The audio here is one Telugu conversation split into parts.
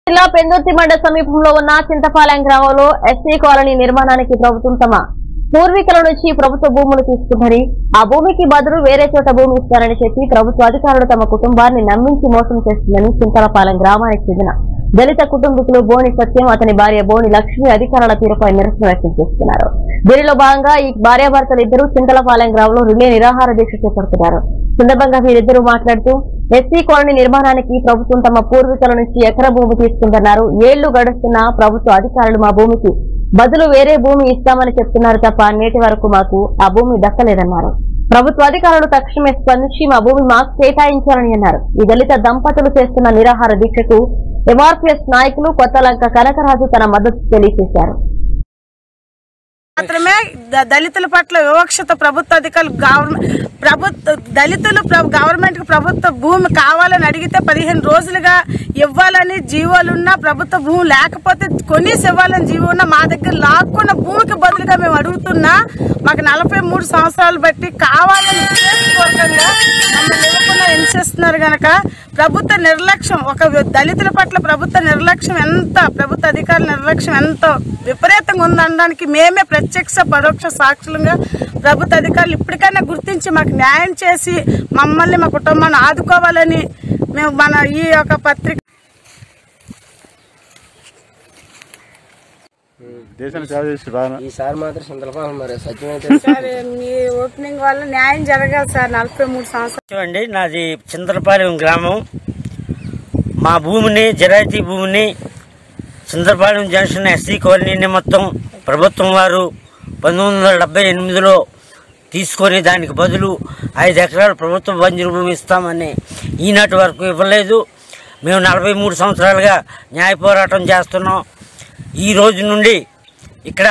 జిల్లా పెందుర్తి మండ సమీపంలో ఉన్న చింతపాలెం గ్రామంలో ఎస్సీ కాలనీ నిర్మాణానికి ప్రభుత్వం తమ పూర్వీకుల నుంచి ప్రభుత్వ భూములు తీసుకుందని ఆ భూమికి బదులు వేరే చోట భూమి ఇస్తారని చెప్పి ప్రభుత్వ అధికారులు తమ కుటుంబాన్ని నమ్మించి మోసం చేస్తుందని చింతలపాలెం గ్రామానికి చెందిన దళిత కుటుంబీకులు బోని సత్యం అతని భార్య బోని లక్ష్మి అధికారుల తీరుపై నిరసన వ్యక్తం చేస్తున్నారు దీనిలో భాగంగా ఈ భార్యాభర్తలు ఇద్దరు చింతలపాలెం గ్రామంలో రిలే నిరాహార దీక్ష చేపడుతున్నారు సందర్భంగా వీరిద్దరూ మాట్లాడుతూ ఎస్సీ కాలనీ నిర్మాణానికి ప్రభుత్వం తమ పూర్వీకుల నుంచి ఎకర భూమి తీసుకుంటున్నారు ఏళ్లు గడుస్తున్నా ప్రభుత్వ అధికారులు మా భూమికి బదులు వేరే భూమి ఇస్తామని చెప్తున్నారు తప్ప నేటి వరకు మాకు ఆ భూమి దక్కలేదన్నారు ప్రభుత్వ అధికారులు తక్షణమే స్పందించి మా భూమి మాకు కేటాయించాలని అన్నారు ఈ దళిత దంపతులు చేస్తున్న నిరాహార దీక్షకు ఎంఆర్పీఎస్ నాయకులు కొత్తలంక కనకరాజు తన మద్దతు తెలియజేశారు మాత్రమే ద- దళితుల పట్ల వివక్షత ప్రభుత్వ అధికారులు గవర్నమెంట్ ప్రభుత్వ దళితులు ప్ర- గవర్నమెంట్ కి ప్రభుత్వ భూమి కావాలని అడిగితే పదిహేను రోజులుగా ఇవ్వాలని జీవోలున్నా ప్రభుత్వ భూమి లేకపోతే కొనేసి ఇవ్వాలని జీవో ఉన్నా మా దగ్గర లాక్కున్న భూమికి బదులుగా మేము అడుగుతున్నా మాకు నలభై మూడు సంవత్సరాలు బట్టి కావాలని ఉద్దేశపూర్వకంగా మమ్మల్ని ఇవ్వకుండా హింసిస్తున్నారు గనక ప్రభుత్వ నిర్లక్ష్యం ఒక దళితుల పట్ల ప్రభుత్వ నిర్లక్ష్యం ఎంత ప్రభుత్వ అధికారుల నిర్లక్ష్యం ఎంతో విపరీతంగా ఉందనడానికి మేమే ప్రత్యక్ష పరోక్ష సాక్షులుగా ప్రభుత్వ అధికారులు ఇప్పటికైనా గుర్తించి మాకు న్యాయం చేసి మమ్మల్ని మా కుటుంబాన్ని ఆదుకోవాలని మేము మన ఈ యొక్క పత్రిక దేశానికి సేవ చేసి బాగా ఈసారి మాత్రం చింతలపాలెం మరి సత్యమైతే సార్ మీ ఓపెనింగ్ వల్ల న్యాయం జరగాలి సార్ నలభై మూడు సంవత్సరాలు అండి నాది చింతలపాలెం గ్రామం మా భూమిని జరాయితీ భూమిని చింతలపాలెం జంక్షన్ ఎస్సీ కాలనీని మొత్తం ప్రభుత్వం వారు పంతొమ్మిది వందల డెబ్బై ఎనిమిదిలో తీసుకొని దానికి బదులు ఐదు ఎకరాలు ప్రభుత్వ బంజరు భూమి ఇస్తామని ఈనాటి వరకు ఇవ్వలేదు మేము నలభై మూడు సంవత్సరాలుగా న్యాయ పోరాటం చేస్తున్నాం ఈ రోజు నుండి ఇక్కడ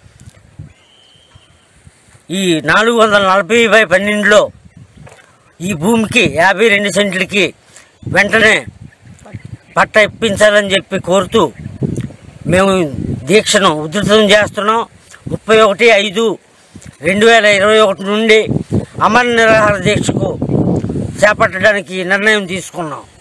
ఈ నాలుగు వందల నలభై బై పన్నెండులో ఈ భూమికి యాభై రెండు సెంట్లకి వెంటనే పట్ట ఇప్పించాలని చెప్పి కోరుతూ మేము దీక్షను ఉధృతం చేస్తున్నాం ముప్పై ఒకటి ఐదు రెండు వేల ఇరవై ఒకటి నుండి అమర నిరాహార దీక్షకు చేపట్టడానికి నిర్ణయం తీసుకున్నాం